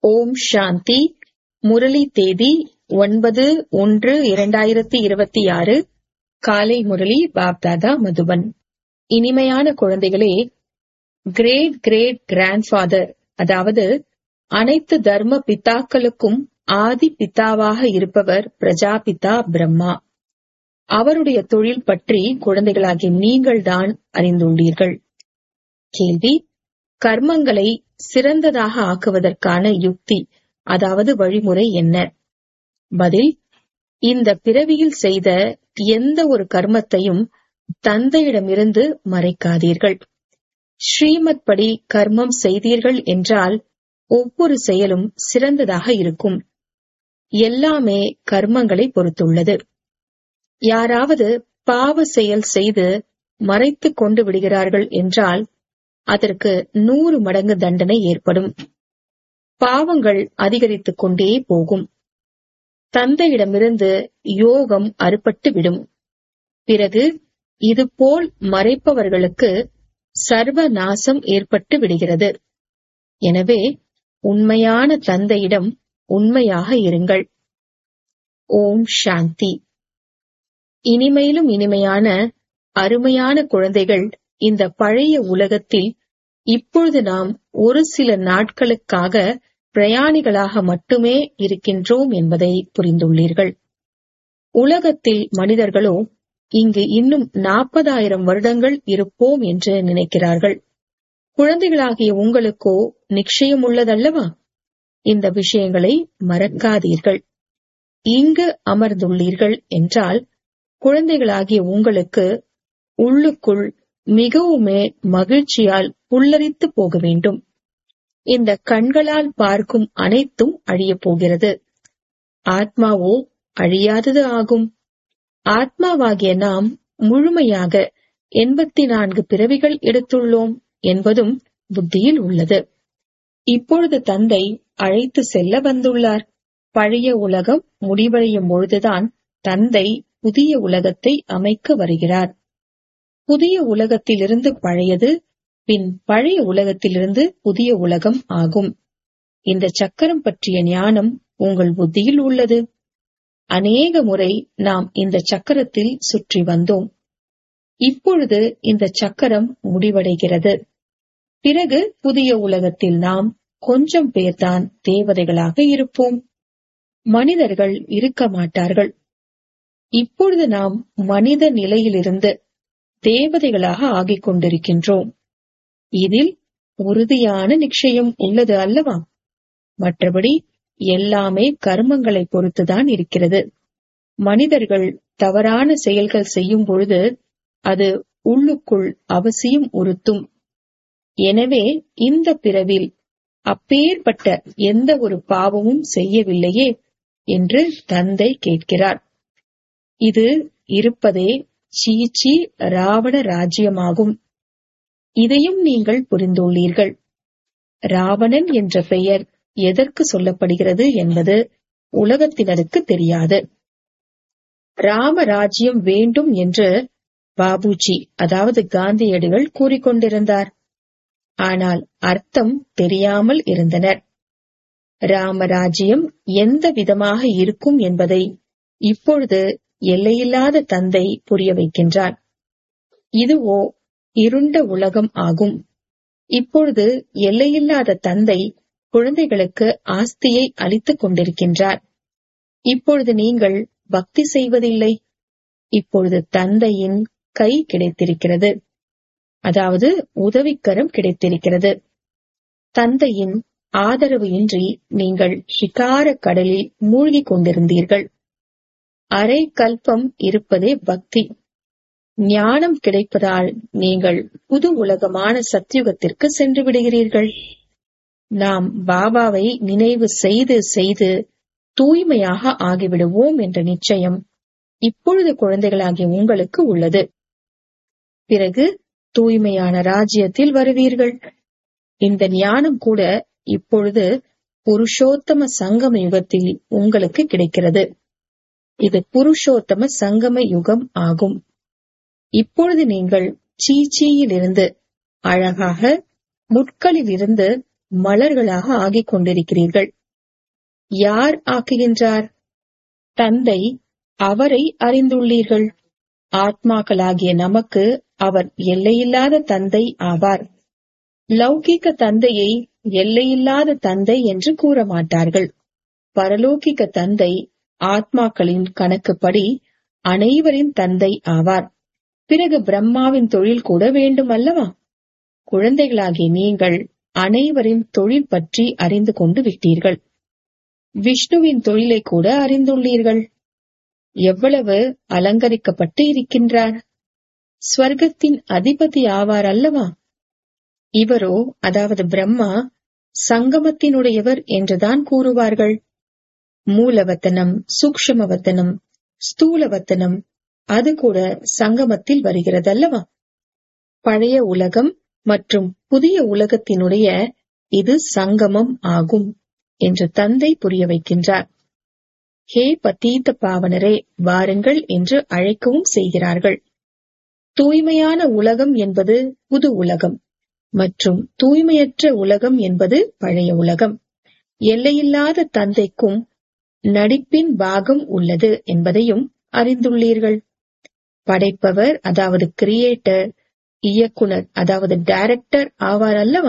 ஓம் சாந்தி முரளி தேதி ஒன்பது ஒன்று இரண்டாயிரத்தி இருபத்தி ஆறு காலை முரளி பாப்தாதா மதுபன் இனிமையான குழந்தைகளே கிரேட் கிரேட் கிராண்ட்ஃபாதர் அதாவது அனைத்து தர்ம பிதாக்களுக்கும் ஆதி பிதாவாக இருப்பவர் பிரஜாபிதா பிரம்மா அவருடைய தொழில் பற்றி குழந்தைகளாகிய நீங்கள்தான் அறிந்துள்ளீர்கள் கேள்வி கர்மங்களை சிறந்ததாக ஆக்குவதற்கான யுக்தி அதாவது வழிமுறை என்ன பதில் இந்த பிறவியில் செய்த எந்த ஒரு கர்மத்தையும் தந்தையிடமிருந்து மறைக்காதீர்கள் ஸ்ரீமத் படி கர்மம் செய்தீர்கள் என்றால் ஒவ்வொரு செயலும் சிறந்ததாக இருக்கும் எல்லாமே கர்மங்களை பொறுத்துள்ளது யாராவது பாவ செயல் செய்து மறைத்துக் கொண்டு விடுகிறார்கள் என்றால் அதற்கு நூறு மடங்கு தண்டனை ஏற்படும் பாவங்கள் அதிகரித்துக் கொண்டே போகும் தந்தையிடமிருந்து யோகம் அறுபட்டு விடும் பிறகு இதுபோல் மறைப்பவர்களுக்கு சர்வ நாசம் ஏற்பட்டு விடுகிறது எனவே உண்மையான தந்தையிடம் உண்மையாக இருங்கள் ஓம் சாந்தி இனிமையிலும் இனிமையான அருமையான குழந்தைகள் இந்த பழைய உலகத்தில் இப்பொழுது நாம் ஒரு சில நாட்களுக்காக பிரயாணிகளாக மட்டுமே இருக்கின்றோம் என்பதை புரிந்துள்ளீர்கள் உலகத்தில் மனிதர்களோ இங்கு இன்னும் நாற்பதாயிரம் வருடங்கள் இருப்போம் என்று நினைக்கிறார்கள் குழந்தைகளாகிய உங்களுக்கோ நிச்சயம் உள்ளதல்லவா இந்த விஷயங்களை மறக்காதீர்கள் இங்கு அமர்ந்துள்ளீர்கள் என்றால் குழந்தைகளாகிய உங்களுக்கு உள்ளுக்குள் மிகவுமே மகிழ்ச்சியால் புல்லரித்து போக வேண்டும் இந்த கண்களால் பார்க்கும் அனைத்தும் அழியப் போகிறது ஆத்மாவோ அழியாதது ஆகும் ஆத்மாவாகிய நாம் முழுமையாக எண்பத்தி நான்கு பிறவிகள் எடுத்துள்ளோம் என்பதும் புத்தியில் உள்ளது இப்பொழுது தந்தை அழைத்து செல்ல வந்துள்ளார் பழைய உலகம் முடிவடையும் பொழுதுதான் தந்தை புதிய உலகத்தை அமைக்க வருகிறார் புதிய உலகத்திலிருந்து பழையது பின் பழைய உலகத்திலிருந்து புதிய உலகம் ஆகும் இந்த சக்கரம் பற்றிய ஞானம் உங்கள் புத்தியில் உள்ளது அநேக முறை நாம் இந்த சக்கரத்தில் சுற்றி வந்தோம் இப்பொழுது இந்த சக்கரம் முடிவடைகிறது பிறகு புதிய உலகத்தில் நாம் கொஞ்சம் பேர்தான் தேவதைகளாக இருப்போம் மனிதர்கள் இருக்க மாட்டார்கள் இப்பொழுது நாம் மனித நிலையிலிருந்து தேவதைகளாக ஆகிக் கொண்டிருக்கின்றோம் இதில் உறுதியான நிச்சயம் உள்ளது அல்லவா மற்றபடி எல்லாமே கர்மங்களை பொறுத்துதான் இருக்கிறது மனிதர்கள் தவறான செயல்கள் செய்யும் பொழுது அது உள்ளுக்குள் அவசியம் உறுத்தும் எனவே இந்த பிறவில் அப்பேற்பட்ட எந்த ஒரு பாவமும் செய்யவில்லையே என்று தந்தை கேட்கிறார் இது இருப்பதே சீச்சி ராவண ராஜ்யமாகும் இதையும் நீங்கள் புரிந்துள்ளீர்கள் ராவணன் என்ற பெயர் எதற்கு சொல்லப்படுகிறது என்பது உலகத்தினருக்கு தெரியாது ராமராஜ்யம் வேண்டும் என்று பாபுஜி அதாவது காந்தியடிகள் கூறிக்கொண்டிருந்தார் ஆனால் அர்த்தம் தெரியாமல் இருந்தனர் ராமராஜ்யம் எந்த விதமாக இருக்கும் என்பதை இப்பொழுது எல்லையில்லாத தந்தை புரிய வைக்கின்றார் இதுவோ இருண்ட உலகம் ஆகும் இப்பொழுது எல்லையில்லாத தந்தை குழந்தைகளுக்கு ஆஸ்தியை அளித்துக் கொண்டிருக்கின்றார் இப்பொழுது நீங்கள் பக்தி செய்வதில்லை இப்பொழுது தந்தையின் கை கிடைத்திருக்கிறது அதாவது உதவிக்கரம் கிடைத்திருக்கிறது தந்தையின் ஆதரவு இன்றி நீங்கள் ஷிகார கடலில் மூழ்கிக் கொண்டிருந்தீர்கள் அரை கல்பம் இருப்பதே பக்தி ஞானம் கிடைப்பதால் நீங்கள் புது உலகமான சத்யுகத்திற்கு சென்று விடுகிறீர்கள் நாம் பாபாவை நினைவு செய்து செய்து தூய்மையாக ஆகிவிடுவோம் என்ற நிச்சயம் இப்பொழுது குழந்தைகளாகிய உங்களுக்கு உள்ளது பிறகு தூய்மையான ராஜ்யத்தில் வருவீர்கள் இந்த ஞானம் கூட இப்பொழுது புருஷோத்தம சங்கம யுகத்தில் உங்களுக்கு கிடைக்கிறது இது புருஷோத்தம சங்கம யுகம் ஆகும் இப்பொழுது நீங்கள் சீச்சியிலிருந்து அழகாக முட்களில் இருந்து மலர்களாக ஆகிக் கொண்டிருக்கிறீர்கள் யார் ஆக்குகின்றார் தந்தை அவரை அறிந்துள்ளீர்கள் ஆத்மாக்களாகிய நமக்கு அவர் எல்லையில்லாத தந்தை ஆவார் லௌகிக்க தந்தையை எல்லையில்லாத தந்தை என்று கூற மாட்டார்கள் பரலோகிக்க தந்தை ஆத்மாக்களின் கணக்குப்படி அனைவரின் தந்தை ஆவார் பிறகு பிரம்மாவின் தொழில் கூட வேண்டும் அல்லவா குழந்தைகளாகிய நீங்கள் அனைவரின் தொழில் பற்றி அறிந்து கொண்டு விட்டீர்கள் விஷ்ணுவின் தொழிலை கூட அறிந்துள்ளீர்கள் எவ்வளவு அலங்கரிக்கப்பட்டு இருக்கின்றார் ஸ்வர்க்கத்தின் அதிபதி ஆவார் அல்லவா இவரோ அதாவது பிரம்மா சங்கமத்தினுடையவர் என்றுதான் கூறுவார்கள் மூலவத்தனம் சூக்ஷமவத்தனம் ஸ்தூலவத்தனம் அது கூட சங்கமத்தில் வருகிறதல்லவா பழைய உலகம் மற்றும் புதிய உலகத்தினுடைய இது சங்கமம் ஆகும் என்று தந்தை புரிய வைக்கின்றார் ஹே பத்தீத்த பாவனரே வாருங்கள் என்று அழைக்கவும் செய்கிறார்கள் தூய்மையான உலகம் என்பது புது உலகம் மற்றும் தூய்மையற்ற உலகம் என்பது பழைய உலகம் எல்லையில்லாத தந்தைக்கும் நடிப்பின் பாகம் உள்ளது என்பதையும் அறிந்துள்ளீர்கள் படைப்பவர் அதாவது கிரியேட்டர் இயக்குனர் அதாவது டைரக்டர் ஆவார் அல்லவா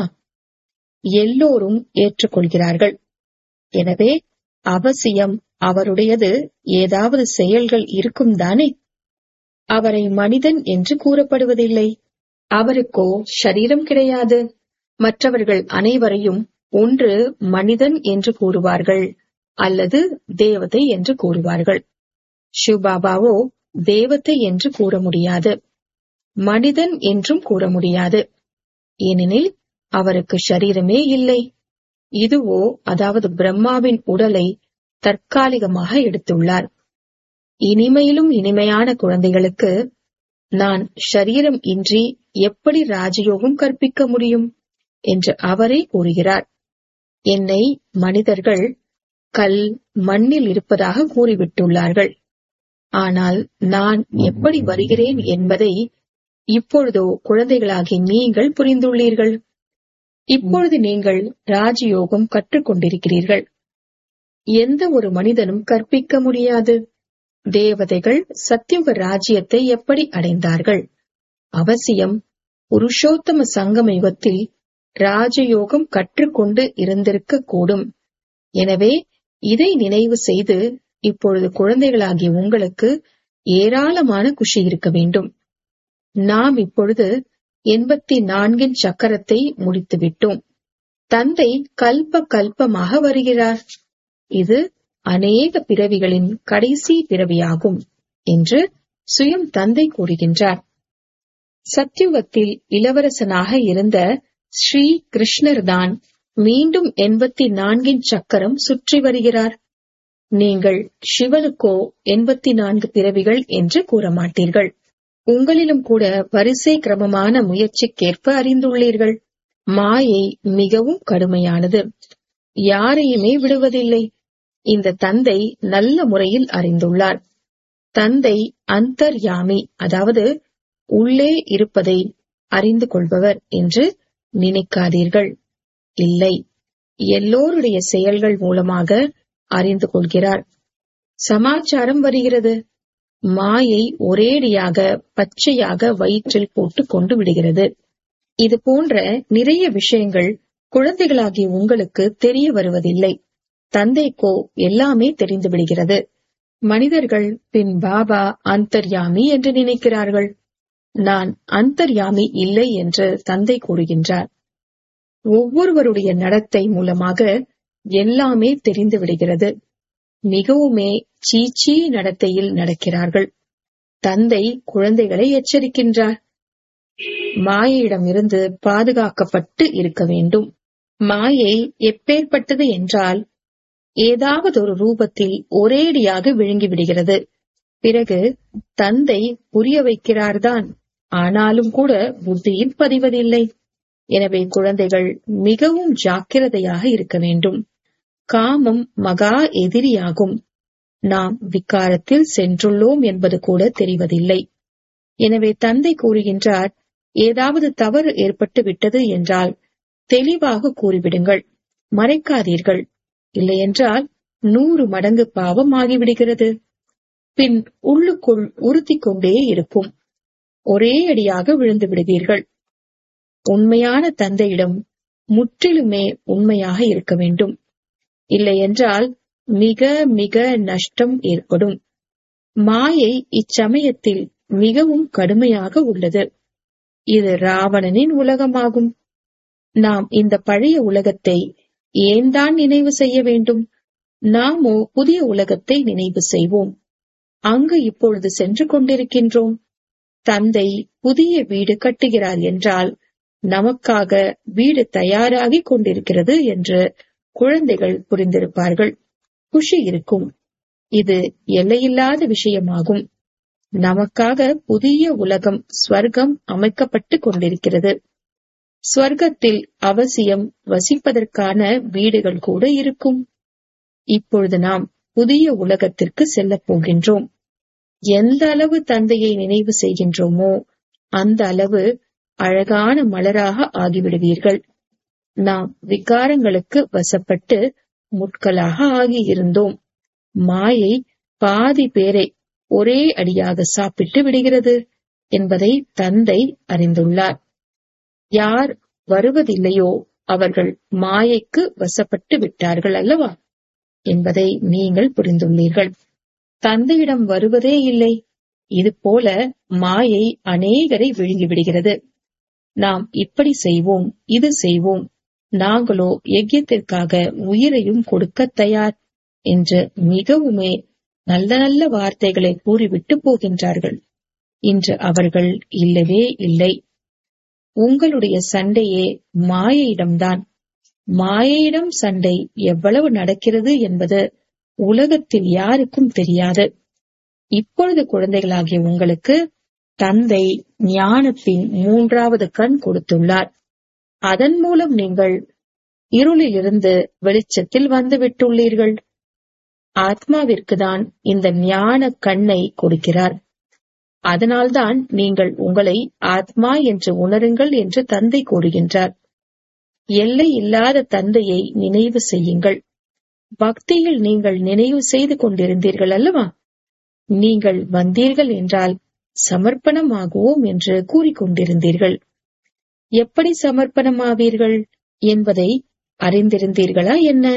எல்லோரும் ஏற்றுக்கொள்கிறார்கள் எனவே அவசியம் அவருடையது ஏதாவது செயல்கள் இருக்கும் தானே அவரை மனிதன் என்று கூறப்படுவதில்லை அவருக்கோ சரீரம் கிடையாது மற்றவர்கள் அனைவரையும் ஒன்று மனிதன் என்று கூறுவார்கள் அல்லது தேவதை என்று கூறுவார்கள் சிவபாபாவோ தேவதை என்று கூற முடியாது மனிதன் என்றும் கூற முடியாது ஏனெனில் அவருக்கு சரீரமே இல்லை இதுவோ அதாவது பிரம்மாவின் உடலை தற்காலிகமாக எடுத்துள்ளார் இனிமையிலும் இனிமையான குழந்தைகளுக்கு நான் ஷரீரம் இன்றி எப்படி ராஜயோகம் கற்பிக்க முடியும் என்று அவரே கூறுகிறார் என்னை மனிதர்கள் கல் மண்ணில் இருப்பதாக கூறிவிட்டுள்ளார்கள் ஆனால் நான் எப்படி வருகிறேன் என்பதை இப்பொழுதோ குழந்தைகளாகி நீங்கள் புரிந்துள்ளீர்கள் இப்பொழுது நீங்கள் ராஜயோகம் கற்றுக்கொண்டிருக்கிறீர்கள் எந்த ஒரு மனிதனும் கற்பிக்க முடியாது தேவதைகள் சத்தியுக ராஜ்யத்தை எப்படி அடைந்தார்கள் அவசியம் புருஷோத்தம சங்கம யுகத்தில் ராஜயோகம் கற்றுக்கொண்டு இருந்திருக்க கூடும் எனவே இதை நினைவு செய்து இப்பொழுது குழந்தைகளாகிய உங்களுக்கு ஏராளமான குஷி இருக்க வேண்டும் நாம் இப்பொழுது எண்பத்தி நான்கின் சக்கரத்தை முடித்துவிட்டோம் தந்தை கல்ப கல்பமாக வருகிறார் இது அநேக பிறவிகளின் கடைசி பிறவியாகும் என்று சுயம் தந்தை கூறுகின்றார் சத்யுகத்தில் இளவரசனாக இருந்த ஸ்ரீ கிருஷ்ணர் தான் மீண்டும் எண்பத்தி நான்கின் சக்கரம் சுற்றி வருகிறார் நீங்கள் சிவனுக்கோ எண்பத்தி நான்கு பிறவிகள் என்று கூற மாட்டீர்கள் உங்களிலும் கூட வரிசை கிரமமான முயற்சிக்கேற்ப அறிந்துள்ளீர்கள் மாயை மிகவும் கடுமையானது யாரையுமே விடுவதில்லை இந்த தந்தை நல்ல முறையில் அறிந்துள்ளார் தந்தை அந்தர்யாமி அதாவது உள்ளே இருப்பதை அறிந்து கொள்பவர் என்று நினைக்காதீர்கள் இல்லை எல்லோருடைய செயல்கள் மூலமாக அறிந்து கொள்கிறார் சமாச்சாரம் வருகிறது மாயை ஒரேடியாக பச்சையாக வயிற்றில் போட்டு கொண்டு விடுகிறது இது போன்ற நிறைய விஷயங்கள் குழந்தைகளாகிய உங்களுக்கு தெரிய வருவதில்லை தந்தைக்கோ எல்லாமே தெரிந்து விடுகிறது மனிதர்கள் பின் பாபா அந்தர்யாமி என்று நினைக்கிறார்கள் நான் அந்தர்யாமி இல்லை என்று தந்தை கூறுகின்றார் ஒவ்வொருவருடைய நடத்தை மூலமாக எல்லாமே தெரிந்து விடுகிறது மிகவுமே சீச்சி நடத்தையில் நடக்கிறார்கள் தந்தை குழந்தைகளை எச்சரிக்கின்றார் மாயையிடமிருந்து பாதுகாக்கப்பட்டு இருக்க வேண்டும் மாயை எப்பேற்பட்டது என்றால் ஏதாவது ஒரு ரூபத்தில் ஒரேடியாக விழுங்கி விடுகிறது பிறகு தந்தை புரிய வைக்கிறார்தான் ஆனாலும் கூட புத்தியில் பதிவதில்லை எனவே குழந்தைகள் மிகவும் ஜாக்கிரதையாக இருக்க வேண்டும் காமம் மகா எதிரியாகும் நாம் விக்காரத்தில் சென்றுள்ளோம் என்பது கூட தெரிவதில்லை எனவே தந்தை கூறுகின்றார் ஏதாவது தவறு ஏற்பட்டு விட்டது என்றால் தெளிவாக கூறிவிடுங்கள் மறைக்காதீர்கள் இல்லையென்றால் நூறு மடங்கு பாவம் ஆகிவிடுகிறது பின் உள்ளுக்குள் உறுத்திக் கொண்டே இருக்கும் ஒரே அடியாக விழுந்து விடுவீர்கள் உண்மையான தந்தையிடம் முற்றிலுமே உண்மையாக இருக்க வேண்டும் இல்லையென்றால் மிக மிக நஷ்டம் ஏற்படும் மாயை இச்சமயத்தில் மிகவும் கடுமையாக உள்ளது இது ராவணனின் உலகமாகும் நாம் இந்த பழைய உலகத்தை ஏன் தான் நினைவு செய்ய வேண்டும் நாமோ புதிய உலகத்தை நினைவு செய்வோம் அங்கு இப்பொழுது சென்று கொண்டிருக்கின்றோம் தந்தை புதிய வீடு கட்டுகிறார் என்றால் நமக்காக வீடு தயாராகி கொண்டிருக்கிறது என்று குழந்தைகள் புரிந்திருப்பார்கள் குஷி இருக்கும் இது எல்லையில்லாத விஷயமாகும் நமக்காக புதிய உலகம் ஸ்வர்க்கம் அமைக்கப்பட்டு கொண்டிருக்கிறது ஸ்வர்க்கத்தில் அவசியம் வசிப்பதற்கான வீடுகள் கூட இருக்கும் இப்பொழுது நாம் புதிய உலகத்திற்கு செல்லப் போகின்றோம் எந்த அளவு தந்தையை நினைவு செய்கின்றோமோ அந்த அளவு அழகான மலராக ஆகிவிடுவீர்கள் நாம் விகாரங்களுக்கு வசப்பட்டு முட்களாக ஆகியிருந்தோம் மாயை பாதி பேரை ஒரே அடியாக சாப்பிட்டு விடுகிறது என்பதை தந்தை அறிந்துள்ளார் யார் வருவதில்லையோ அவர்கள் மாயைக்கு வசப்பட்டு விட்டார்கள் அல்லவா என்பதை நீங்கள் புரிந்துள்ளீர்கள் தந்தையிடம் வருவதே இல்லை இது போல மாயை அநேகரை விழுங்கிவிடுகிறது நாம் இப்படி செய்வோம் இது செய்வோம் நாங்களோ யஜ்யத்திற்காக உயிரையும் கொடுக்க தயார் என்று மிகவுமே நல்ல நல்ல வார்த்தைகளை கூறிவிட்டு போகின்றார்கள் இன்று அவர்கள் இல்லவே இல்லை உங்களுடைய சண்டையே மாயையிடம்தான் மாயையிடம் சண்டை எவ்வளவு நடக்கிறது என்பது உலகத்தில் யாருக்கும் தெரியாது இப்பொழுது குழந்தைகளாகிய உங்களுக்கு தந்தை ஞானத்தின் மூன்றாவது கண் கொடுத்துள்ளார் அதன் மூலம் நீங்கள் இருளிலிருந்து வெளிச்சத்தில் வந்து விட்டுள்ளீர்கள் ஆத்மாவிற்கு தான் இந்த ஞான கண்ணை கொடுக்கிறார் அதனால்தான் நீங்கள் உங்களை ஆத்மா என்று உணருங்கள் என்று தந்தை கூறுகின்றார் எல்லை இல்லாத தந்தையை நினைவு செய்யுங்கள் பக்தியில் நீங்கள் நினைவு செய்து கொண்டிருந்தீர்கள் அல்லவா நீங்கள் வந்தீர்கள் என்றால் சமர்ப்பணமாகுவோம் என்று கூறிக்கொண்டிருந்தீர்கள் எப்படி சமர்ப்பணமாவீர்கள் என்பதை அறிந்திருந்தீர்களா என்ன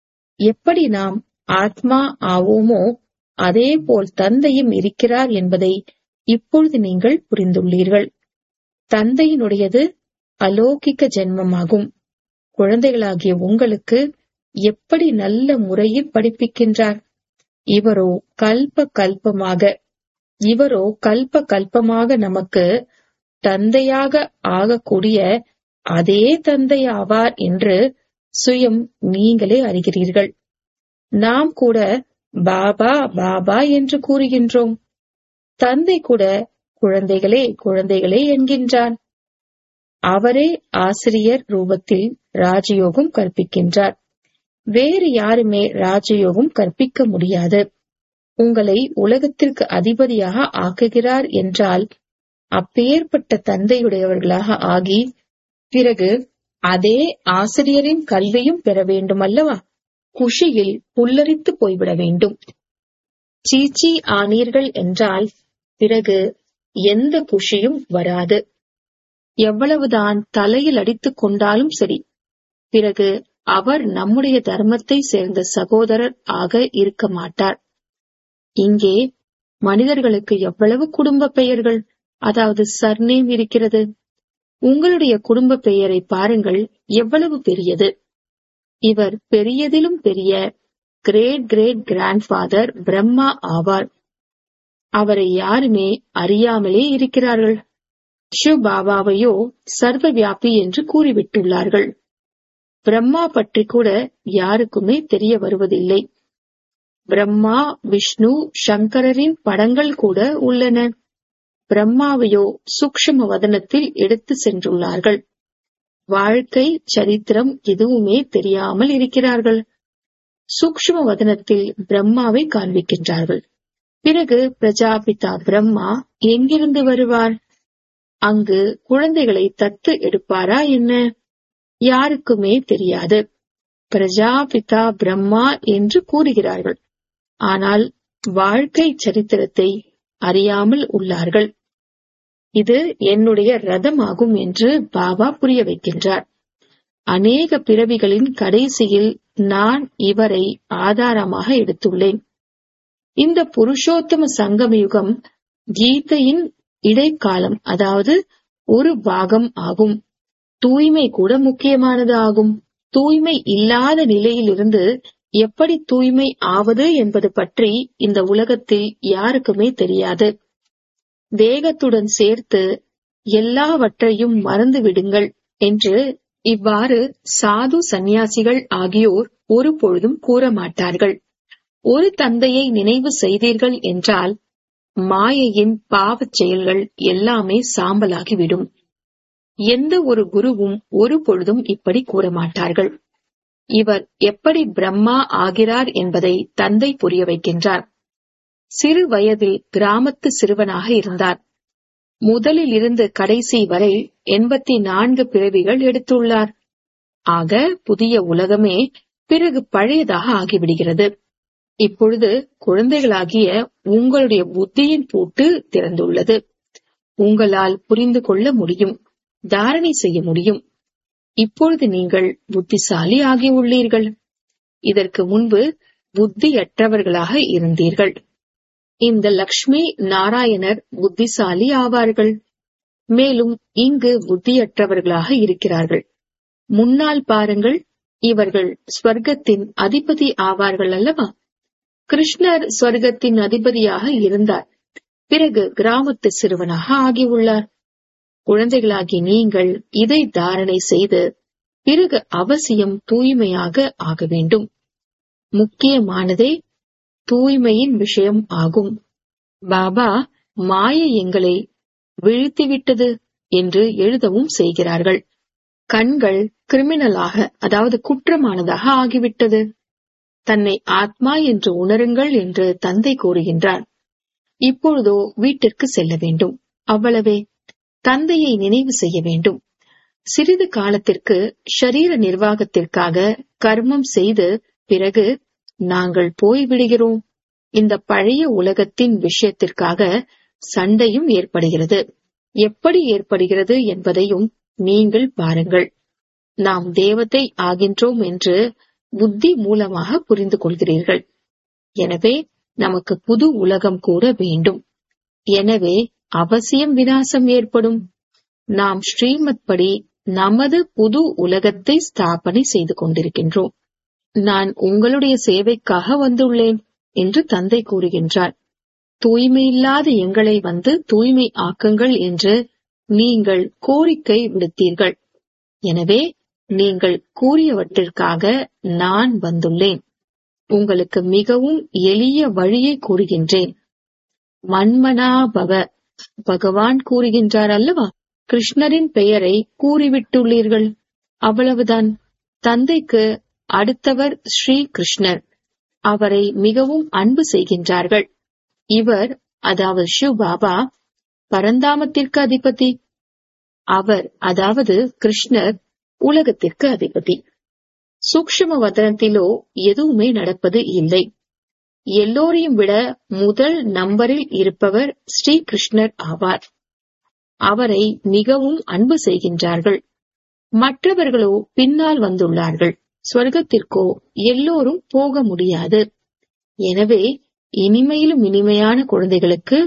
எப்படி நாம் ஆத்மா ஆவோமோ அதே போல் தந்தையும் இருக்கிறார் என்பதை இப்பொழுது நீங்கள் புரிந்துள்ளீர்கள் தந்தையினுடையது அலௌகிக்க ஜென்மமாகும் குழந்தைகளாகிய உங்களுக்கு எப்படி நல்ல முறையில் படிப்பிக்கின்றார் இவரோ கல்ப கல்பமாக இவரோ கல்ப கல்பமாக நமக்கு தந்தையாக ஆகக்கூடிய அதே தந்தை ஆவார் என்று சுயம் நீங்களே அறிகிறீர்கள் நாம் கூட பாபா பாபா என்று கூறுகின்றோம் தந்தை கூட குழந்தைகளே குழந்தைகளே என்கின்றார் அவரே ஆசிரியர் ரூபத்தில் ராஜயோகம் கற்பிக்கின்றார் வேறு யாருமே ராஜயோகம் கற்பிக்க முடியாது உங்களை உலகத்திற்கு அதிபதியாக ஆக்குகிறார் என்றால் அப்பேற்பட்ட தந்தையுடையவர்களாக ஆகி பிறகு அதே ஆசிரியரின் கல்வியும் பெற வேண்டும் அல்லவா குஷியில் புல்லரித்து போய்விட வேண்டும் சீச்சி ஆனீர்கள் என்றால் பிறகு எந்த குஷியும் வராது எவ்வளவுதான் தலையில் அடித்துக் கொண்டாலும் சரி பிறகு அவர் நம்முடைய தர்மத்தை சேர்ந்த சகோதரர் ஆக இருக்க மாட்டார் இங்கே மனிதர்களுக்கு எவ்வளவு குடும்ப பெயர்கள் அதாவது சர்நேம் இருக்கிறது உங்களுடைய குடும்ப பெயரை பாருங்கள் எவ்வளவு பெரியது இவர் பெரியதிலும் பெரிய கிரேட் கிரேட் கிராண்ட்ஃபாதர் பிரம்மா ஆவார் அவரை யாருமே அறியாமலே இருக்கிறார்கள் ஷிவ் பாபாவையோ சர்வ வியாபி என்று கூறிவிட்டுள்ளார்கள் பிரம்மா பற்றி கூட யாருக்குமே தெரிய வருவதில்லை பிரம்மா விஷ்ணு சங்கரரின் படங்கள் கூட உள்ளன பிரம்மாவையோ சூக்ஷ்ம வதனத்தில் எடுத்து சென்றுள்ளார்கள் வாழ்க்கை சரித்திரம் எதுவுமே தெரியாமல் இருக்கிறார்கள் சூக்ஷ்ம வதனத்தில் பிரம்மாவை காண்பிக்கின்றார்கள் பிறகு பிரஜாபிதா பிரம்மா எங்கிருந்து வருவார் அங்கு குழந்தைகளை தத்து எடுப்பாரா என்ன யாருக்குமே தெரியாது பிரஜாபிதா பிரம்மா என்று கூறுகிறார்கள் ஆனால் வாழ்க்கை சரித்திரத்தை அறியாமல் உள்ளார்கள் இது என்னுடைய ரதமாகும் என்று பாபா புரிய வைக்கின்றார் அநேக பிறவிகளின் கடைசியில் நான் இவரை ஆதாரமாக எடுத்துள்ளேன் இந்த புருஷோத்தம சங்கமயுகம் கீதையின் இடைக்காலம் அதாவது ஒரு பாகம் ஆகும் தூய்மை கூட முக்கியமானது ஆகும் தூய்மை இல்லாத நிலையிலிருந்து எப்படி தூய்மை ஆவது என்பது பற்றி இந்த உலகத்தில் யாருக்குமே தெரியாது தேகத்துடன் சேர்த்து எல்லாவற்றையும் மறந்து விடுங்கள் என்று இவ்வாறு சாது சந்நியாசிகள் ஆகியோர் ஒரு பொழுதும் கூற மாட்டார்கள் ஒரு தந்தையை நினைவு செய்தீர்கள் என்றால் மாயையின் பாவச் செயல்கள் எல்லாமே சாம்பலாகிவிடும் எந்த ஒரு குருவும் ஒரு பொழுதும் இப்படி கூற மாட்டார்கள் இவர் எப்படி பிரம்மா ஆகிறார் என்பதை தந்தை புரிய வைக்கின்றார் சிறு வயதில் கிராமத்து சிறுவனாக இருந்தார் முதலில் இருந்து கடைசி வரை எண்பத்தி நான்கு பிறவிகள் எடுத்துள்ளார் ஆக புதிய உலகமே பிறகு பழையதாக ஆகிவிடுகிறது இப்பொழுது குழந்தைகளாகிய உங்களுடைய புத்தியின் பூட்டு திறந்துள்ளது உங்களால் புரிந்து கொள்ள முடியும் தாரணை செய்ய முடியும் இப்பொழுது நீங்கள் புத்திசாலி ஆகியுள்ளீர்கள் இதற்கு முன்பு புத்தியற்றவர்களாக இருந்தீர்கள் இந்த லக்ஷ்மி நாராயணர் புத்திசாலி ஆவார்கள் மேலும் இங்கு புத்தியற்றவர்களாக இருக்கிறார்கள் முன்னால் பாருங்கள் இவர்கள் ஸ்வர்க்கத்தின் அதிபதி ஆவார்கள் அல்லவா கிருஷ்ணர் ஸ்வர்க்கத்தின் அதிபதியாக இருந்தார் பிறகு கிராமத்து சிறுவனாக ஆகியுள்ளார் குழந்தைகளாகி நீங்கள் இதை தாரணை செய்து பிறகு அவசியம் தூய்மையாக ஆக வேண்டும் முக்கியமானதே தூய்மையின் விஷயம் ஆகும் பாபா மாய எங்களை வீழ்த்திவிட்டது என்று எழுதவும் செய்கிறார்கள் கண்கள் கிரிமினலாக அதாவது குற்றமானதாக ஆகிவிட்டது தன்னை ஆத்மா என்று உணருங்கள் என்று தந்தை கூறுகின்றார் இப்பொழுதோ வீட்டிற்கு செல்ல வேண்டும் அவ்வளவே தந்தையை நினைவு செய்ய வேண்டும் சிறிது காலத்திற்கு ஷரீர நிர்வாகத்திற்காக கர்மம் செய்து பிறகு நாங்கள் போய்விடுகிறோம் இந்த பழைய உலகத்தின் விஷயத்திற்காக சண்டையும் ஏற்படுகிறது எப்படி ஏற்படுகிறது என்பதையும் நீங்கள் பாருங்கள் நாம் தேவதை ஆகின்றோம் என்று புத்தி மூலமாக புரிந்து கொள்கிறீர்கள் எனவே நமக்கு புது உலகம் கூட வேண்டும் எனவே அவசியம் விநாசம் ஏற்படும் நாம் ஸ்ரீமத் படி நமது புது உலகத்தை ஸ்தாபனை செய்து கொண்டிருக்கின்றோம் நான் உங்களுடைய சேவைக்காக வந்துள்ளேன் என்று தந்தை கூறுகின்றார் தூய்மையில்லாத எங்களை வந்து தூய்மை ஆக்குங்கள் என்று நீங்கள் கோரிக்கை விடுத்தீர்கள் எனவே நீங்கள் கூறியவற்றிற்காக நான் வந்துள்ளேன் உங்களுக்கு மிகவும் எளிய வழியை கூறுகின்றேன் மன்மனா பவ பகவான் கூறுகின்றார் அல்லவா கிருஷ்ணரின் பெயரை கூறிவிட்டுள்ளீர்கள் அவ்வளவுதான் தந்தைக்கு அடுத்தவர் ஸ்ரீ கிருஷ்ணர் அவரை மிகவும் அன்பு செய்கின்றார்கள் இவர் அதாவது ஷிவ் பாபா பரந்தாமத்திற்கு அதிபதி அவர் அதாவது கிருஷ்ணர் உலகத்திற்கு அதிபதி சூக்ஷ்ம வதனத்திலோ எதுவுமே நடப்பது இல்லை எல்லோரையும் விட முதல் நம்பரில் இருப்பவர் ஸ்ரீ கிருஷ்ணர் ஆவார் அவரை மிகவும் அன்பு செய்கின்றார்கள் மற்றவர்களோ பின்னால் வந்துள்ளார்கள் ஸ்வர்க்கத்திற்கோ எல்லோரும் போக முடியாது எனவே இனிமையிலும் இனிமையான குழந்தைகளுக்கு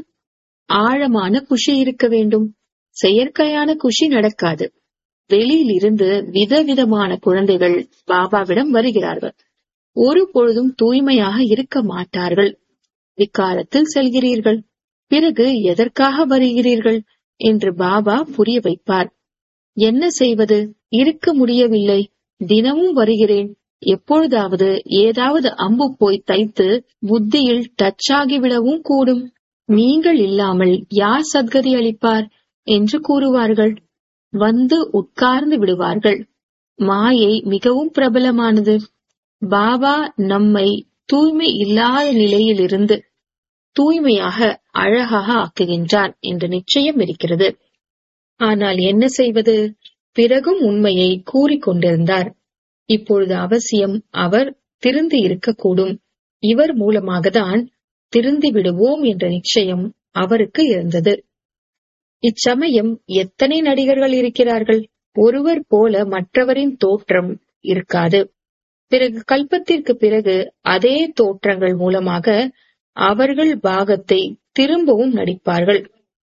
ஆழமான குஷி இருக்க வேண்டும் செயற்கையான குஷி நடக்காது வெளியில் இருந்து விதவிதமான குழந்தைகள் பாபாவிடம் வருகிறார்கள் ஒரு பொழுதும் தூய்மையாக இருக்க மாட்டார்கள் விக்காரத்தில் செல்கிறீர்கள் பிறகு எதற்காக வருகிறீர்கள் என்று பாபா புரிய வைப்பார் என்ன செய்வது இருக்க முடியவில்லை தினமும் வருகிறேன் எப்பொழுதாவது ஏதாவது அம்பு போய் தைத்து புத்தியில் டச் ஆகிவிடவும் கூடும் நீங்கள் இல்லாமல் யார் சத்கதி அளிப்பார் என்று கூறுவார்கள் வந்து உட்கார்ந்து விடுவார்கள் மாயை மிகவும் பிரபலமானது பாபா நம்மை தூய்மை இல்லாத நிலையிலிருந்து தூய்மையாக அழகாக ஆக்குகின்றார் என்ற நிச்சயம் இருக்கிறது ஆனால் என்ன செய்வது பிறகும் உண்மையை கூறிக்கொண்டிருந்தார் இப்பொழுது அவசியம் அவர் திருந்தி இருக்கக்கூடும் இவர் மூலமாகத்தான் திருந்தி விடுவோம் என்ற நிச்சயம் அவருக்கு இருந்தது இச்சமயம் எத்தனை நடிகர்கள் இருக்கிறார்கள் ஒருவர் போல மற்றவரின் தோற்றம் இருக்காது பிறகு கல்பத்திற்கு பிறகு அதே தோற்றங்கள் மூலமாக அவர்கள் பாகத்தை திரும்பவும் நடிப்பார்கள்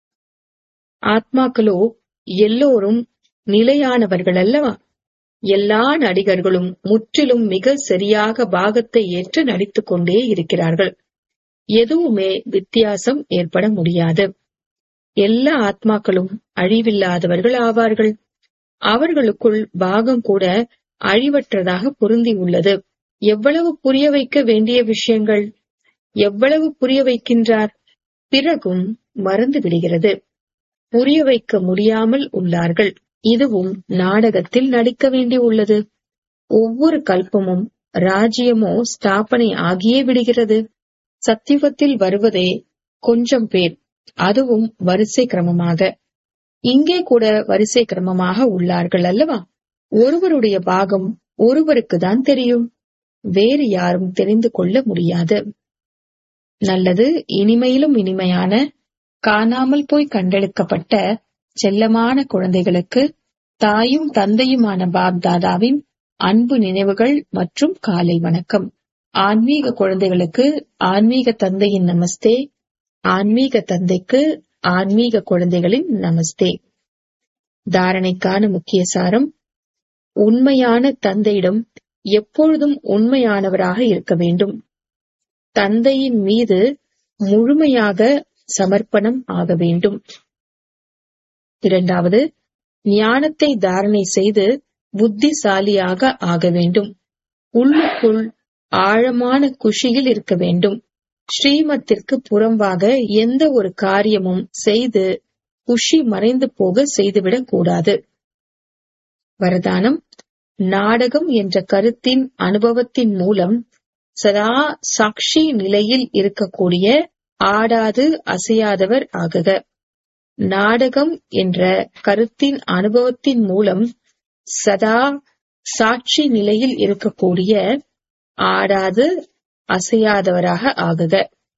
ஆத்மாக்களோ எல்லோரும் நிலையானவர்கள் அல்லவா எல்லா நடிகர்களும் முற்றிலும் மிக சரியாக பாகத்தை ஏற்று நடித்துக் கொண்டே இருக்கிறார்கள் எதுவுமே வித்தியாசம் ஏற்பட முடியாது எல்லா ஆத்மாக்களும் அழிவில்லாதவர்கள் ஆவார்கள் அவர்களுக்குள் பாகம் கூட அழிவற்றதாக பொருந்தி உள்ளது எவ்வளவு புரிய வைக்க வேண்டிய விஷயங்கள் எவ்வளவு புரிய வைக்கின்றார் பிறகும் மறந்து விடுகிறது புரிய வைக்க முடியாமல் உள்ளார்கள் இதுவும் நாடகத்தில் நடிக்க வேண்டி உள்ளது ஒவ்வொரு கல்பமும் ராஜ்யமோ ஸ்தாபனை ஆகியே விடுகிறது சத்தியுகத்தில் வருவதே கொஞ்சம் பேர் அதுவும் வரிசை கிரமமாக இங்கே கூட வரிசை கிரமமாக உள்ளார்கள் அல்லவா ஒருவருடைய பாகம் ஒருவருக்கு தான் தெரியும் வேறு யாரும் தெரிந்து கொள்ள முடியாது நல்லது இனிமையிலும் இனிமையான காணாமல் போய் கண்டெடுக்கப்பட்ட செல்லமான குழந்தைகளுக்கு தாயும் தந்தையுமான பாப்தாதாவின் அன்பு நினைவுகள் மற்றும் காலை வணக்கம் ஆன்மீக குழந்தைகளுக்கு ஆன்மீக தந்தையின் நமஸ்தே ஆன்மீக தந்தைக்கு ஆன்மீக குழந்தைகளின் நமஸ்தே தாரணைக்கான முக்கிய சாரம் உண்மையான தந்தையிடம் எப்பொழுதும் உண்மையானவராக இருக்க வேண்டும் தந்தையின் மீது முழுமையாக சமர்ப்பணம் ஆக வேண்டும் இரண்டாவது ஞானத்தை தாரணை செய்து புத்திசாலியாக ஆக வேண்டும் உள்ளுக்குள் ஆழமான குஷியில் இருக்க வேண்டும் ஸ்ரீமத்திற்கு புறம்பாக எந்த ஒரு காரியமும் செய்து குஷி மறைந்து போக செய்துவிடக் கூடாது வரதானம் நாடகம் என்ற கருத்தின் அனுபவத்தின் மூலம் சதா சாட்சி நிலையில் இருக்கக்கூடிய ஆடாது அசையாதவர் ஆகுக நாடகம் என்ற கருத்தின் அனுபவத்தின் மூலம் சதா சாட்சி நிலையில் இருக்கக்கூடிய ஆடாது அசையாதவராக ஆகுக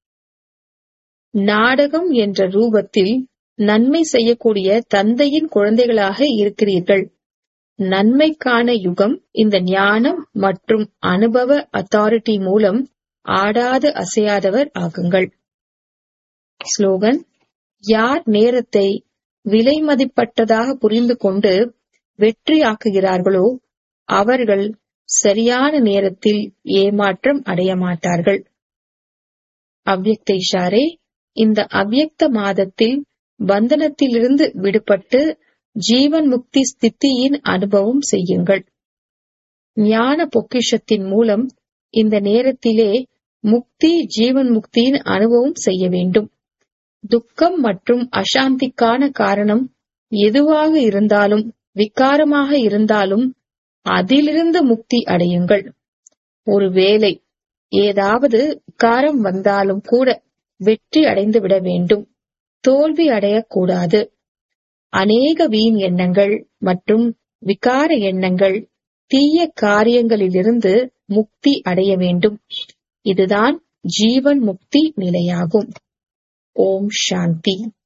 நாடகம் என்ற ரூபத்தில் நன்மை செய்யக்கூடிய தந்தையின் குழந்தைகளாக இருக்கிறீர்கள் நன்மைக்கான யுகம் இந்த ஞானம் மற்றும் அனுபவ அத்தாரிட்டி மூலம் ஆடாது அசையாதவர் ஆகுங்கள் ஸ்லோகன் யார் நேரத்தை விலை மதிப்பட்டதாக புரிந்து கொண்டு வெற்றியாக்குகிறார்களோ அவர்கள் சரியான நேரத்தில் ஏமாற்றம் அடைய மாட்டார்கள் அவ்யக்த இஷாரே இந்த அவ்யக்த மாதத்தில் பந்தனத்திலிருந்து விடுபட்டு ஜீவன் முக்தி ஸ்தித்தியின் அனுபவம் செய்யுங்கள் ஞான பொக்கிஷத்தின் மூலம் இந்த நேரத்திலே முக்தி ஜீவன் முக்தியின் அனுபவம் செய்ய வேண்டும் துக்கம் மற்றும் அசாந்திக்கான காரணம் எதுவாக இருந்தாலும் விகாரமாக இருந்தாலும் அதிலிருந்து முக்தி அடையுங்கள் ஒருவேளை ஏதாவது விகாரம் வந்தாலும் கூட வெற்றி அடைந்து விட வேண்டும் தோல்வி அடையக்கூடாது அநேக வீண் எண்ணங்கள் மற்றும் விகார எண்ணங்கள் தீய காரியங்களிலிருந்து முக்தி அடைய வேண்டும் இதுதான் ஜீவன் முக்தி நிலையாகும் ஓம் சாந்தி